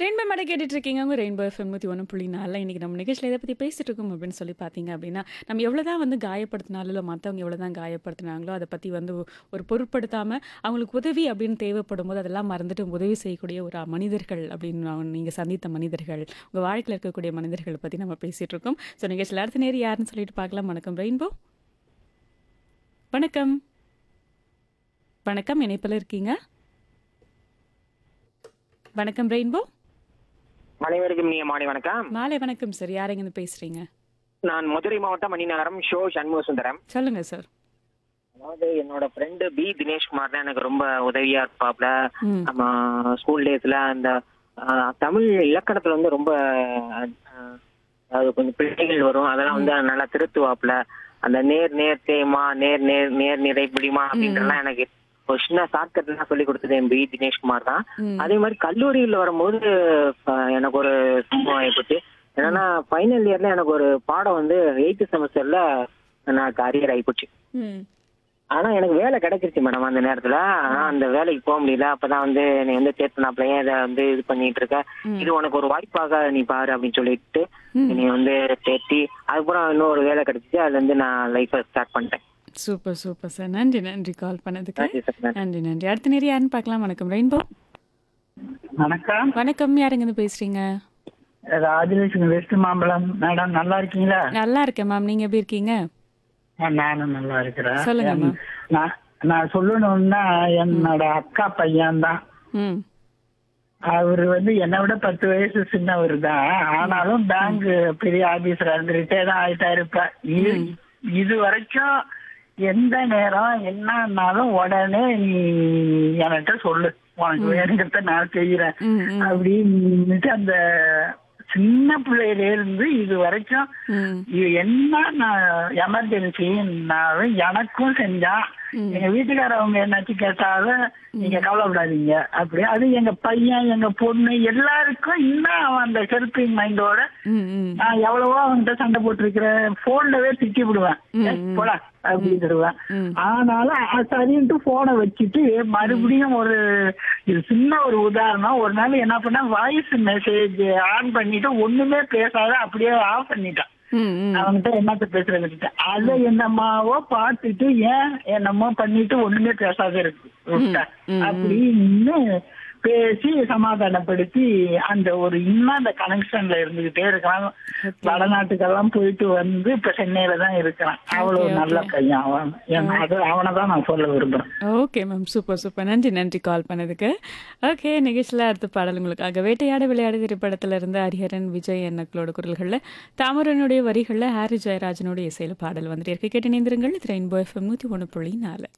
Rainbow மேடை கேட்டுட்டு இருக்கீங்க உங்க ரெயின்போ எஃப்எம் நூற்றி ஒன்று புள்ளி நாலில் இன்றைக்கி நம்ம நிகழ்ச்சியில் இதை பற்றி பேசிட்டு இருக்கோம் அப்படின்னு சொல்லி பார்த்தீங்க அப்படின்னா நம்ம எவ்வளோ தான் வந்து காயப்படுத்தினாலும் இல்லை மற்றவங்க எவ்வளோ தான் காயப்படுத்தினாங்களோ அதை பற்றி வந்து ஒரு பொருட்படுத்தாமல் அவங்களுக்கு உதவி அப்படின்னு தேவைப்படும் போது அதெல்லாம் மறந்துட்டு உதவி செய்யக்கூடிய ஒரு மனிதர்கள் அப்படின்னு நீங்கள் சந்தித்த மனிதர்கள் உங்கள் வாழ்க்கையில் இருக்கக்கூடிய மனிதர்களை பற்றி நம்ம பேசிகிட்டு இருக்கோம் ஸோ நிகழ்ச்சியில் அடுத்த நேரம் யாருன்னு சொல்லிட்டு பார்க்கலாம் வணக்கம் ரெயின்போ வணக்கம் வணக்கம் இணைப்பில் இருக்கீங்க வணக்கம் ரெயின்போ அனைவருக்கும் நீங்க மாலை வணக்கம் மாலை வணக்கம் சார் யாரெங்கன்னு பேசுறீங்க நான் மதுரை மாவட்டம் மணிநகரம் ஷோ சண்முக சுந்தரம் சொல்லுங்க சார் அதாவது என்னோட ஃப்ரெண்டு பி தினேஷ்குமார் தான் எனக்கு ரொம்ப உதவியா இருப்பாப்ல ம் நம்ம ஸ்கூல் டேஸ்ல அந்த ஆஹ், தமிழ் இலக்கணத்துல வந்து ரொம்ப ஆஹ், அதாவது கொஞ்சம் பிள்ளைகள் வரும் அதெல்லாம் வந்து நல்லா திருத்துவாப்ல அந்த நேர் நேர் தேமா நேர் நேர் நேர் நிறை பிடிமா அப்படின்றலாம் எனக்கு ஒரு சின்ன ஷார்ட்கட்லாம் சொல்லி கொடுத்தது என் பி தினேஷ்குமார் தான் ம். அதே மாதிரி கல்லூரியில் வரும்போது அஹ், எனக்கு ஒரு சம்பவம் ஆயிப்போச்சு என்னன்னா ஃபைனல் இயர்ல எனக்கு ஒரு பாடம் வந்து எயித்து செமஸ்டர்ல எனக்கு அரியர் ஆயிப்போச்சு ம் ஆனா எனக்கு வேலை கிடைச்சிருச்சு மேடம் அந்த நேரத்துல ஆனா அந்த வேலைக்கு போக முடியல அப்பதான் வந்து நீ வந்து சேர்த்துனாப்லயே இதை வந்து இது பண்ணிட்டு இருக்க ம். இது உனக்கு ஒரு வாய்ப்பாக நீ பாரு அப்படின்னு சொல்லிட்டு ம். நீ வந்து சேர்த்தி அதுக்கப்புறம் இன்னொரு வேலை கிடைச்சிச்சு அதுல இருந்து நான் லைஃப ஸ்டார்ட் பண்ணிட்டேன் சூப்பர் சூப்பர் சார் நன்றி நன்றி கால் பண்ணதுக்கு நன்றி சார் நன்றி. நன்றி நன்றி அடுத்த நேரம் யாருன்னு பார்க்கலாம் வணக்கம் ரெயின்போ வணக்கம் வணக்கம் யாருங்கன்னு பேசுறீங்க ராஜலட்சுமி வெஸ்ட் மாம்பழம் மேடம் நல்லா இருக்கீங்களா நல்லா இருக்கேன் மேம் நீங்க எப்படி இருக்கீங்க ஆ, நானும் நல்லா இருக்கிறேன் சொல்லுங்க, என்- மேம். நான் நான் சொல்லணும்னா என்னோட அக்கா பையன் தான் ம் அவரு வந்து என்னை விட பத்து வயசு சின்னவர் தான் ஆனாலும் பேங்க் பெரிய ஆபீசரா இருந்து ரிட்டையர் ஆயிட்டாரு இப்ப இது இது வரைக்கும் எந்த நேரம் என்னன்னாலும் உடனே நீ என்கிட்ட சொல்லு உனக்கு வேணுங்கிறத நான் செய்யறேன் ம் ம் அப்படின்னுட்டு அந்த சின்ன பிள்ளையில இருந்து இது வரைக்கும் ம் இது என்ன நான் எமர்ஜென்சின்னாலும் எனக்கும் செஞ்சான் ம். எங்க வீட்டுக்காரவங்க என்னாச்சும் கேட்டாலும் நீங்க கவலைப்படாதீங்க அப்படி அது எங்க பையன் எங்க பொண்ணு எல்லாருக்கும் இன்னும் அவன் அந்த ஹெல்பிங் மைண்டோட ம் ம் நான் எவ்வளவோ அவன்கிட்ட சண்டை போட்டிருக்கிறேன் போன்லவே திட்டி விடுவேன் ம், ஏய், ம். போடா அப்படின்னுடுவேன் ம். ஆனாலும் அ- சரின்ட்டு போனை வச்சுட்டு மறுபடியும் ஒரு இது சின்ன ஒரு உதாரணம் ஒரு நாள் என்ன பண்ண வாய்ஸ் மெசேஜ் ஆன் பண்ணிட்டு ஒண்ணுமே பேசாத அப்படியே ஆஃப் பண்ணிட்டான் ம் ம் அவன்கிட்ட என்னத்த பேசுறது விட்டுட்டேன் அதை என்னம்மாவோ பார்த்துட்டு ஏன் என்னமோ பண்ணிட்டு ஒண்ணுமே பேசாத இருக்கு விட்டேன். ம், ம். அப்படின்னு பேசி சமாதானப்படுத்தி அந்த ஒரு இன்னும் அந்த கனெக்ஷன்ல இருந்துகிட்டே இருக்கான் Okay. வடநாட்டுக்கெல்லாம் போயிட்டு வந்து இப்ப சென்னையில தான் இருக்கிறான் அவ்வளவு Okay, நல்ல okay. பையன் அவன் என் அது அவனை தான் நான் சொல்ல விரும்புறேன் ஓகே மேம் சூப்பர் சூப்பர் நன்றி நன்றி கால் பண்ணதுக்கு ஓகே நிகழ்ச்சியில் அடுத்த பாடல் உங்களுக்காக வேட்டையாட விளையாடு திரைப்படத்துல இருந்து ஹரிஹரன் விஜய் என்னக்களோட குரல்களில் தாமரனுடைய வரிகளில் ஹாரி ஜெயராஜனுடைய இசையில் பாடல் வந்துட்டு இருக்கு கேட்டு இணைந்திருங்கள் இது ரெயின்போ எஃப்எம் நூற்றி ஒன்று புள்ளி நாலு